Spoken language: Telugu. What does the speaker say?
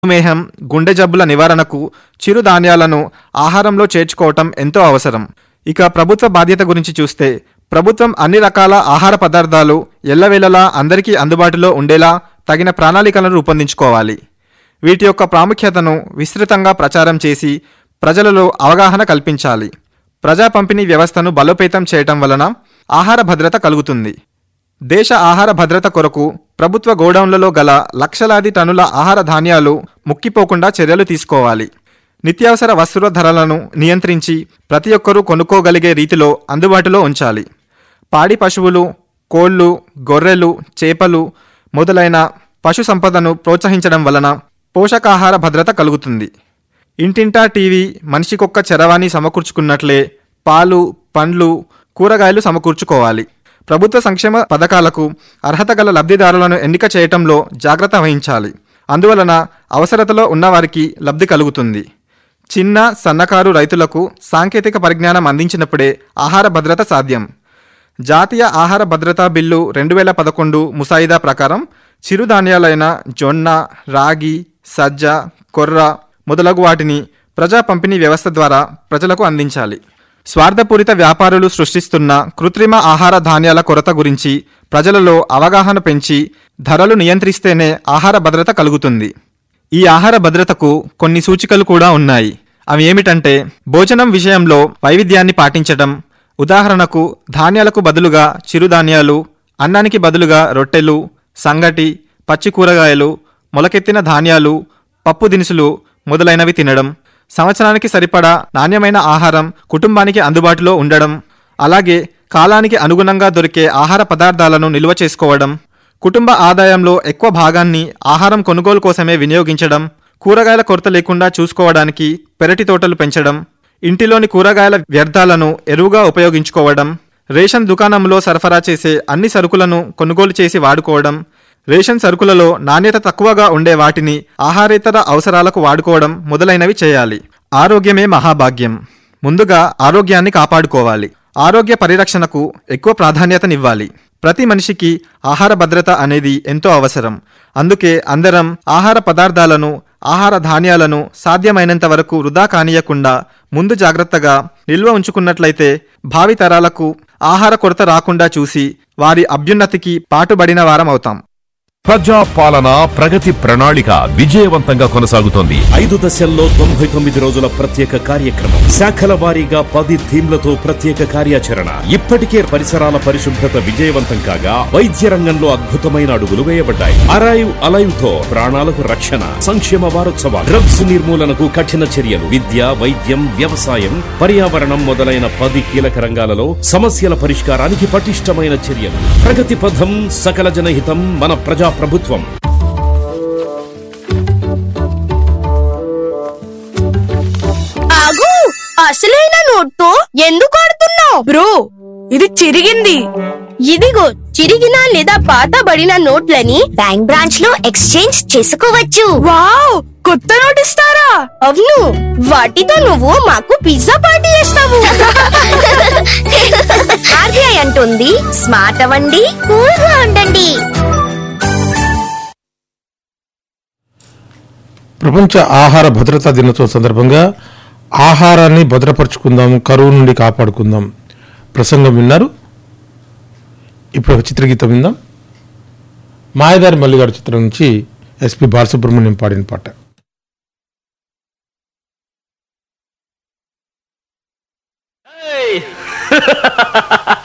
మధుమేహం గుండె జబ్బుల నివారణకు చిరుధాన్యాలను ఆహారంలో చేర్చుకోవటం ఎంతో అవసరం ఇక ప్రభుత్వ బాధ్యత గురించి చూస్తే ప్రభుత్వం అన్ని రకాల ఆహార పదార్థాలు ఎల్లవేళలా అందరికీ అందుబాటులో ఉండేలా తగిన ప్రణాళికలను రూపొందించుకోవాలి వీటి యొక్క ప్రాముఖ్యతను విస్తృతంగా ప్రచారం చేసి ప్రజలలో అవగాహన కల్పించాలి ప్రజా పంపిణీ వ్యవస్థను బలోపేతం చేయటం వలన ఆహార భద్రత కలుగుతుంది దేశ ఆహార భద్రత కొరకు ప్రభుత్వ గోడౌన్లలో గల లక్షలాది టన్నుల ఆహార ధాన్యాలు ముక్కిపోకుండా చర్యలు తీసుకోవాలి నిత్యావసర వస్తువుల ధరలను నియంత్రించి ప్రతి ఒక్కరూ కొనుక్కోగలిగే రీతిలో అందుబాటులో ఉంచాలి పాడి పశువులు కోళ్లు గొర్రెలు చేపలు మొదలైన పశు సంపదను ప్రోత్సహించడం వలన పోషకాహార భద్రత కలుగుతుంది ఇంటింటా టీవీ మనిషికొక్క చరవాణి సమకూర్చుకున్నట్లే పాలు పండ్లు కూరగాయలు సమకూర్చుకోవాలి ప్రభుత్వ సంక్షేమ పథకాలకు అర్హత గల లబ్ధిదారులను ఎన్నిక చేయటంలో జాగ్రత్త వహించాలి అందువలన అవసరతలో ఉన్నవారికి లబ్ధి కలుగుతుంది చిన్న సన్నకారు రైతులకు సాంకేతిక పరిజ్ఞానం అందించినప్పుడే ఆహార భద్రత సాధ్యం జాతీయ ఆహార భద్రతా బిల్లు రెండు వేల పదకొండు ముసాయిదా ప్రకారం చిరుధాన్యాలైన జొన్న రాగి సజ్జ కొర్ర మొదలగు వాటిని ప్రజా పంపిణీ వ్యవస్థ ద్వారా ప్రజలకు అందించాలి స్వార్థపూరిత వ్యాపారులు సృష్టిస్తున్న కృత్రిమ ఆహార ధాన్యాల కొరత గురించి ప్రజలలో అవగాహన పెంచి ధరలు నియంత్రిస్తేనే ఆహార భద్రత కలుగుతుంది ఈ ఆహార భద్రతకు కొన్ని సూచికలు కూడా ఉన్నాయి అవి ఏమిటంటే భోజనం విషయంలో వైవిధ్యాన్ని పాటించటం ఉదాహరణకు ధాన్యాలకు బదులుగా చిరుధాన్యాలు అన్నానికి బదులుగా రొట్టెలు సంగటి పచ్చి కూరగాయలు మొలకెత్తిన ధాన్యాలు పప్పు దినుసులు మొదలైనవి తినడం సంవత్సరానికి సరిపడా నాణ్యమైన ఆహారం కుటుంబానికి అందుబాటులో ఉండడం అలాగే కాలానికి అనుగుణంగా దొరికే ఆహార పదార్థాలను నిల్వ చేసుకోవడం కుటుంబ ఆదాయంలో ఎక్కువ భాగాన్ని ఆహారం కొనుగోలు కోసమే వినియోగించడం కూరగాయల కొరత లేకుండా చూసుకోవడానికి పెరటి తోటలు పెంచడం ఇంటిలోని కూరగాయల వ్యర్థాలను ఎరువుగా ఉపయోగించుకోవడం రేషన్ దుకాణంలో సరఫరా చేసే అన్ని సరుకులను కొనుగోలు చేసి వాడుకోవడం రేషన్ సరుకులలో నాణ్యత తక్కువగా ఉండే వాటిని ఆహారేతర అవసరాలకు వాడుకోవడం మొదలైనవి చేయాలి ఆరోగ్యమే మహాభాగ్యం ముందుగా ఆరోగ్యాన్ని కాపాడుకోవాలి ఆరోగ్య పరిరక్షణకు ఎక్కువ ప్రాధాన్యతనివ్వాలి ప్రతి మనిషికి ఆహార భద్రత అనేది ఎంతో అవసరం అందుకే అందరం ఆహార పదార్థాలను ఆహార ధాన్యాలను సాధ్యమైనంత వరకు వృధా కానీయకుండా ముందు జాగ్రత్తగా నిల్వ ఉంచుకున్నట్లయితే భావి తరాలకు ఆహార కొరత రాకుండా చూసి వారి అభ్యున్నతికి పాటుబడిన వారం అవుతాం ప్రజా పాలన ప్రగతి ప్రణాళిక విజయవంతంగా కొనసాగుతోంది ఐదు దశల్లో తొంభై తొమ్మిది రోజుల ప్రత్యేక కార్యక్రమం శాఖల వారీగా పది థీమ్లతో ప్రత్యేక కార్యాచరణ ఇప్పటికే పరిసరాల పరిశుభ్రత విజయవంతం కాగా వైద్య రంగంలో అద్భుతమైన అడుగులు వేయబడ్డాయి అరైవ్ అలైవ్ తో ప్రాణాలకు రక్షణ సంక్షేమ వారోత్సవాలు డ్రగ్స్ నిర్మూలనకు కఠిన చర్యలు విద్య వైద్యం వ్యవసాయం పర్యావరణం మొదలైన పది కీలక రంగాలలో సమస్యల పరిష్కారానికి పటిష్టమైన చర్యలు ప్రగతి పథం సకల జనహితం మన ప్రజా ప్రభుత్వం ఆగు అసలైన నోట్తో ఎందుకు ఆడుతున్నావు బ్రో ఇది చిరిగింది ఇదిగో చిరిగిన లేదా పాతబడిన నోట్లని బ్యాంక్ బ్రాంచ్ లో ఎక్స్చేంజ్ చేసుకోవచ్చు వావ్ కొత్త నోట్ ఇస్తారా అవును వాటితో నువ్వు మాకు పిజ్జా పార్టీ చేస్తావు ఆర్బీఐ అంటుంది స్మార్ట్ అవ్వండి కూల్ గా ఉండండి ప్రపంచ ఆహార భద్రతా దినోత్సవం సందర్భంగా ఆహారాన్ని భద్రపరుచుకుందాం కరువు నుండి కాపాడుకుందాం ప్రసంగం విన్నారు ఇప్పుడు ఒక చిత్రగీతం విందాం మాయదారి మల్లిగారు చిత్రం నుంచి ఎస్పి బాలసుబ్రహ్మణ్యం పాడిన పాట